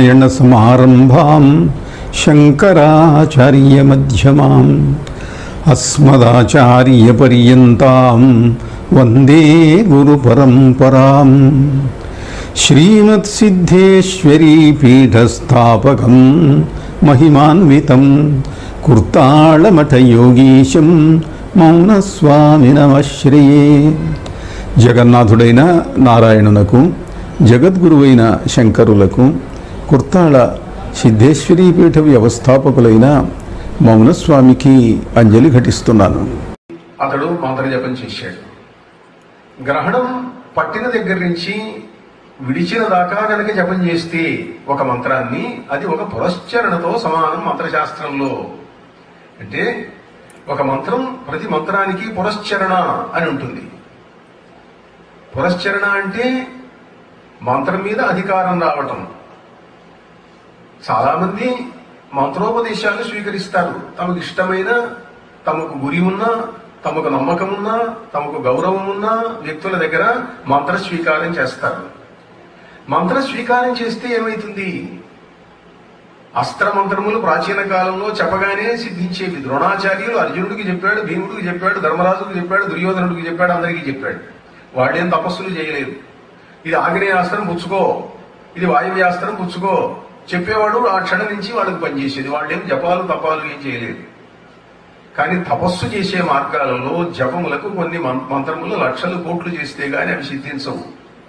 నారాయణసమారంభాం శంకరాచార్యమధ్యమాం అస్మదాచార్యపర్యంతాం వందే గురుపరంపరాం శ్రీమత్సిద్ధేశ్వరీపీఠస్థాపకం మహిమాన్వితం కుర్తాళమఠయోగీశం మౌనస్వామినమశ్రయే జగన్నాథుడైన నారాయణునకు జగద్గురువైన శంకరులకు కుర్తాళ సిద్ధేశ్వరీపీఠ వ్యవస్థాపకులైన మౌనస్వామికి అంజలి ఘటిస్తున్నాను అతడు మంత్రజపం చేశాడు గ్రహణం పట్టిన దగ్గర నుంచి విడిచిన దాకా కనుక జపం చేస్తే ఒక మంత్రాన్ని అది ఒక పురశ్చరణతో సమానం మంత్రశాస్త్రంలో అంటే ఒక మంత్రం ప్రతి మంత్రానికి పురశ్చరణ అని ఉంటుంది పురశ్చరణ అంటే మంత్రం మీద అధికారం రావటం చాలా మంది మంత్రోపదేశాలు స్వీకరిస్తారు తమకు ఇష్టమైన తమకు గురి ఉన్నా తమకు నమ్మకం ఉన్నా తమకు గౌరవం ఉన్నా వ్యక్తుల దగ్గర మంత్ర స్వీకారం చేస్తారు మంత్ర స్వీకారం చేస్తే ఏమైతుంది అస్త్ర మంత్రములు ప్రాచీన కాలంలో చెప్పగానే సిద్ధించేవి ద్రోణాచార్యులు అర్జునుడికి చెప్పాడు భీముడికి చెప్పాడు ధర్మరాజుకి చెప్పాడు దుర్యోధనుడికి చెప్పాడు అందరికీ చెప్పాడు వాడేం తపస్సులు చేయలేదు ఇది ఆగ్నేయాస్త్రం పుచ్చుకో ఇది వాయువ్యాస్త్రం పుచ్చుకో చెప్పేవాడు ఆ క్షణం నుంచి వాళ్ళకి పనిచేసేది వాళ్ళేం జపాలు తపాలు ఏం చేయలేదు కానీ తపస్సు చేసే మార్గాలలో జపములకు కొన్ని మం- మంత్రములు లక్షలు కోట్లు చేస్తే గాని అవి సిద్ధించవు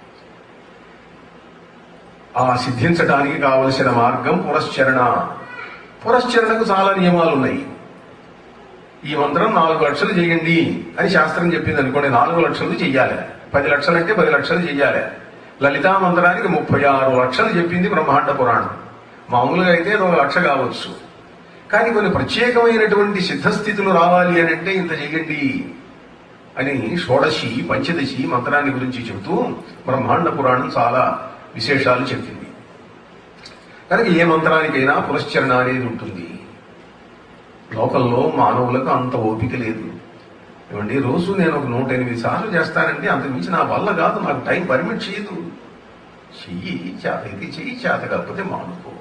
ఆ సిద్ధించడానికి కావలసిన మార్గం పురశ్చరణ పురశ్చరణకు చాలా నియమాలు ఉన్నాయి ఈ మంత్రం నాలుగు లక్షలు చేయండి అని శాస్త్రం చెప్పింది అనుకోండి నాలుగు లక్షలు చెయ్యాలి పది లక్షలు అంటే పది లక్షలు చెయ్యాలి లలితా మంత్రానికి ముప్పై ఆరు లక్షలు చెప్పింది బ్రహ్మాండ పురాణం మామూలుగా అయితే అది ఒక లక్ష కావచ్చు కానీ కొన్ని ప్రత్యేకమైనటువంటి సిద్ధస్థితులు రావాలి అని అంటే ఇంత చెయ్యండి అని షోడశి పంచదశి మంత్రాన్ని గురించి చెబుతూ బ్రహ్మాండ పురాణం చాలా విశేషాలు చెప్పింది కనుక ఏ మంత్రానికైనా పురశ్చరణ అనేది ఉంటుంది లోకంలో మానవులకు అంత ఓపిక లేదు ఏమండి రోజు నేను ఒక నూట ఎనిమిది సార్లు చేస్తానండి అంతకు మించి నా వల్ల కాదు నాకు టైం పర్మిట్ చేయదు చెయ్యి చేత అయితే చెయ్యి చేత కాకపోతే మానుకో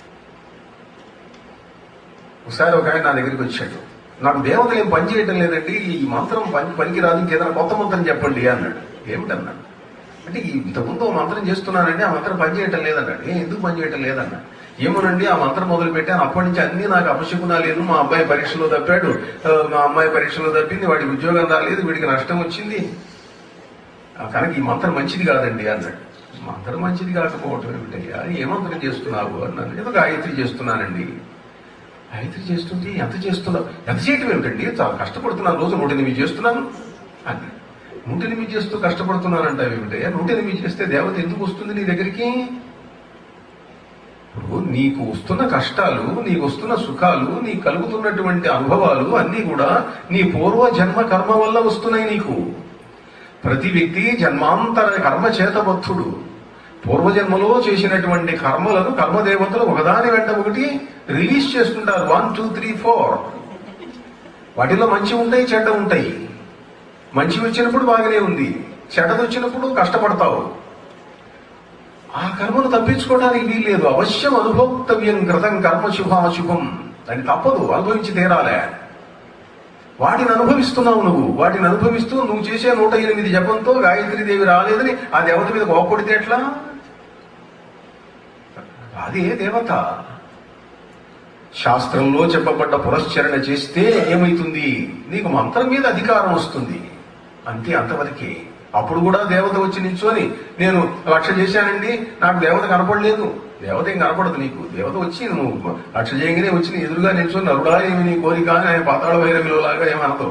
ఒకసారి ఒక ఆయన నా దగ్గరికి వచ్చాడు నాకు దేవతలు ఏం పని చేయటం లేదండి ఈ మంత్రం పని పనికిరాదు ఇంకేదైనా కొత్త మంత్రం చెప్పండి అన్నాడు ఏమిటన్నాడు అంటే ఈ ఇంతకుముందు ఓ మంత్రం చేస్తున్నానండి ఆ మంత్రం పని చేయటం లేదన్నాడు ఏ ఎందుకు పని చేయటం లేదన్నాడు ఏమోనండి ఆ మంత్రం మొదలు పెట్టాను అప్పటి నుంచి అన్ని నాకు అపశకునాలేదు మా అబ్బాయి పరీక్షలో తప్పాడు ఆ, మా అమ్మాయి పరీక్షలో తప్పింది వాడికి ఉద్యోగం రాలేదు వీడికి నష్టం వచ్చింది ఆ, కనుక ఈ మంత్రం మంచిది కాదండి అన్నాడు మంత్రం మంచిది కాకపోవటం ఏమిటయ్యా ఏ మంత్రం చేస్తున్నావు అన్నాను ఏదో గాయత్రి చేస్తున్నానండి గాయత్రి చేస్తుంది ఎంత చేస్తున్నావు ఎంత చేయటం ఏమిటండి చాలా కష్టపడుతున్నాను రోజు నూట ఎనిమిది చేస్తున్నాను అని నూట ఎనిమిది చేస్తూ కష్టపడుతున్నానంట ఏమిటయ్యా నూట ఎనిమిది చేస్తే దేవత ఎందుకు వస్తుంది నీ దగ్గరికి ఇప్పుడు నీకు వస్తున్న కష్టాలు నీకు వస్తున్న సుఖాలు నీకు కలుగుతున్నటువంటి అనుభవాలు అన్నీ కూడా నీ పూర్వ జన్మ కర్మ వల్ల వస్తున్నాయి నీకు ప్రతి వ్యక్తి జన్మాంతర కర్మ చేతబద్ధుడు పూర్వజన్మలో చేసినటువంటి కర్మలను కర్మదేవతలు ఒకదాని వెంట ఒకటి రిలీజ్ చేస్తుంటారు వన్ టూ త్రీ ఫోర్ వాటిలో మంచి ఉంటాయి చెడ్డ ఉంటాయి మంచి వచ్చినప్పుడు బాగానే ఉంది చెడ్డది వచ్చినప్పుడు కష్టపడతావు ఆ కర్మను తప్పించుకోవడానికి వీల్లేదు అవశ్యం అనుభోక్తవ్యం కృతం కర్మ శుభాశుభం అని తప్పదు అనుభవించి తీరాలే వాటిని అనుభవిస్తున్నావు నువ్వు వాటిని అనుభవిస్తూ నువ్వు చేసే నూట ఎనిమిది జపంతో గాయత్రి దేవి రాలేదని ఆ దేవత మీద కోపడితే ఎట్లా అదే దేవత శాస్త్రంలో చెప్పబడ్డ పురశ్చరణ చేస్తే ఏమైతుంది నీకు మంత్రం మీద అధికారం వస్తుంది అంతే అంతవరకే అప్పుడు కూడా దేవత వచ్చి నిల్చొని నేను లక్ష చేశానండి నాకు దేవత కనపడలేదు దేవత ఏం కనపడదు నీకు దేవత వచ్చి నువ్వు లక్ష చేయగానే వచ్చి నీ ఎదురుగా నిల్చొని నరుడా ఏమి నీ కోరిక అని ఆయన పాతాళ భైరవిలో లాగా ఏమనదు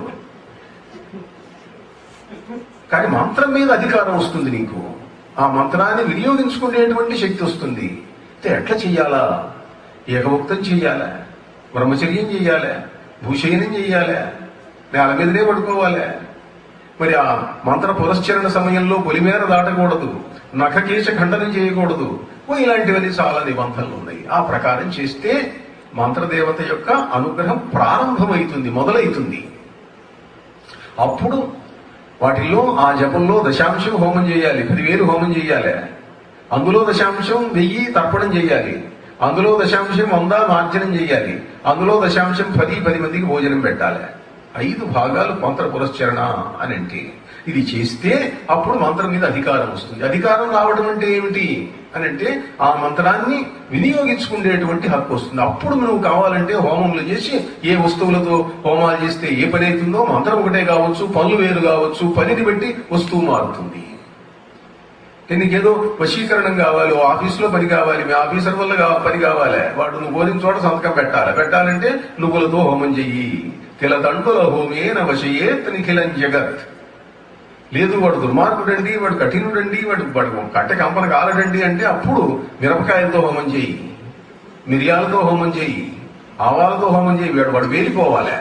కానీ మంత్రం మీద అధికారం వస్తుంది నీకు ఆ మంత్రాన్ని వినియోగించుకునేటువంటి శక్తి వస్తుంది అయితే ఎట్లా చెయ్యాలా ఏకభక్తం చెయ్యాలా బ్రహ్మచర్యం చెయ్యాలా భూషయనం చెయ్యాలా నేల మీదనే పడుకోవాలా మరి ఆ మంత్ర పురస్చరణ సమయంలో పొలిమేర దాటకూడదు నఖకేశ ఖండనం చేయకూడదు ఓ ఇలాంటివన్నీ చాలా నిబంధనలు ఉన్నాయి ఆ ప్రకారం చేస్తే మంత్రదేవత యొక్క అనుగ్రహం ప్రారంభమవుతుంది మొదలవుతుంది అప్పుడు వాటిల్లో ఆ జపంలో దశాంశం హోమం చేయాలి పదివేలు హోమం చేయాలి అందులో దశాంశం వెయ్యి తర్పణం చేయాలి అందులో దశాంశం వంద మార్జనం చేయాలి అందులో దశాంశం పది పది మందికి భోజనం పెట్టాలి ఐదు భాగాలు మంత్ర పురస్చరణ అని అంటే ఇది చేస్తే అప్పుడు మంత్రం మీద అధికారం వస్తుంది అధికారం రావడం అంటే ఏమిటి అని అంటే ఆ మంత్రాన్ని వినియోగించుకునేటువంటి హక్కు వస్తుంది అప్పుడు నువ్వు కావాలంటే హోమములు చేసి ఏ వస్తువులతో హోమాలు చేస్తే ఏ పని అవుతుందో మంత్రం ఒకటే కావచ్చు పనులు వేరు కావచ్చు పనిని బట్టి వస్తువు మారుతుంది నీకేదో వశీకరణం కావాలి ఓ ఆఫీసులో పని కావాలి మీ ఆఫీసర్ వల్ల కా- పని కావాలి వాడు నువ్వు కోరిన చోట సంతకం పెట్టాలి పెట్టాలంటే నువ్వులతో హోమం చెయ్యి తిల దండుల హోమేన వశయేత్ నిఖిలం జగత్ లేదు వాడు దుర్మార్గుడండి వాడు కఠినుడండి వాడు వాడు కట్టె కంపన కాలడండి అంటే అప్పుడు మిరపకాయలతో హోమం చేయి మిరియాలతో హోమం చేయి ఆవాలతో హోమం చేయి వాడు వాడు వేలిపోవాలి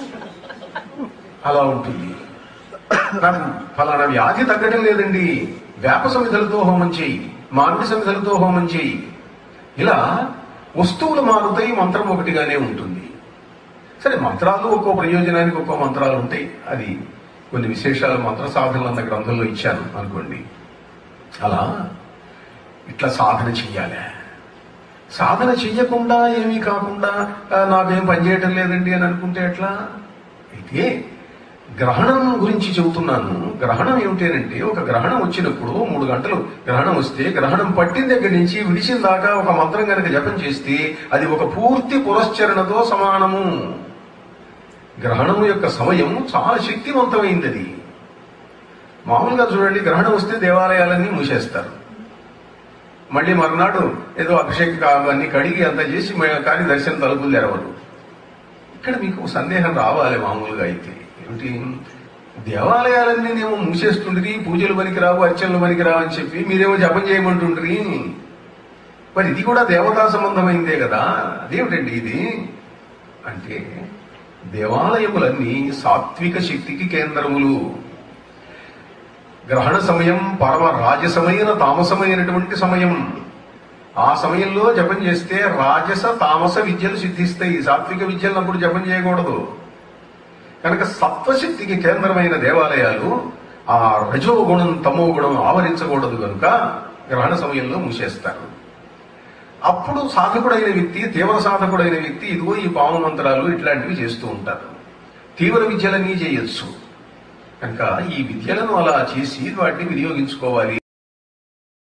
అలా ఉంటుంది నాకు ఫలానా వ్యాధి తగ్గడం లేదండి వేప సమిధలతో హోమం చేయి మామిడి సమిధలతో హోమం చేయి ఇలా వస్తువులు మారుతాయి మంత్రం ఒకటిగానే ఉంటుంది సరే మంత్రాలు ఒక్కో ప్రయోజనానికి ఒక్కో మంత్రాలు ఉంటాయి అది కొన్ని విశేషాలు మంత్ర సాధనలు అన్న గ్రంథంలో ఇచ్చాను అనుకోండి అలా ఇట్లా సాధన చెయ్యాలి సాధన చెయ్యకుండా ఏమీ కాకుండా "ఆ, నాకేం పనిచేయటం లేదండి అని అనుకుంటే ఎట్లా అయితే గ్రహణం గురించి చెబుతున్నాను గ్రహణం ఏమిటేనంటే ఒక గ్రహణం వచ్చినప్పుడు మూడు గంటలు గ్రహణం వస్తే గ్రహణం పట్టిన దగ్గర నుంచి విడిచిన దాకా ఒక మంత్రం కనుక జపం చేస్తే అది ఒక పూర్తి పురస్చరణతో సమానము గ్రహణం యొక్క సమయం చాలా శక్తివంతమైంది అది మామూలుగా చూడండి గ్రహణం వస్తే దేవాలయాలన్నీ మూసేస్తారు మళ్ళీ మర్నాడు ఏదో అభిషేక అవన్నీ కడిగి అంతా చేసి మ- కానీ దర్శనం తలుపులు తెరవరు ఇక్కడ మీకు ఒక సందేహం రావాలి మామూలుగా అయితే ఏమిటి దేవాలయాలన్నీ నేమో మూసేస్తుండ్రి పూజలు పనికిరావు అర్చనలు పనికిరావు అని చెప్పి మీరేమో జపం చేయమంటుండ్రి మరి ఇది కూడా దేవతా సంబంధమైందే కదా అదేమిటండి ఇది అంటే దేవాలయములన్నీ సాత్విక శక్తికి కేంద్రములు గ్రహణ సమయం పరమ రాజసమైన తామసమైనటువంటి సమయం ఆ సమయంలో జపం చేస్తే రాజస తామస విద్యలు సిద్ధిస్తాయి సాత్విక విద్యలను అప్పుడు జపం చేయకూడదు కనుక సత్వశక్తికి కేంద్రమైన దేవాలయాలు ఆ రజో గుణం తమో గుణం ఆవరించకూడదు కనుక గ్రహణ సమయంలో మూసేస్తారు అప్పుడు సాధకుడైన వ్యక్తి తీవ్ర సాధకుడైన వ్యక్తి ఇదిగో ఈ పాము మంత్రాలు ఇట్లాంటివి చేస్తూ ఉంటారు తీవ్ర విద్యలన్నీ చేయొచ్చు కనుక ఈ విద్యలను అలా చేసి వాటిని వినియోగించుకోవాలి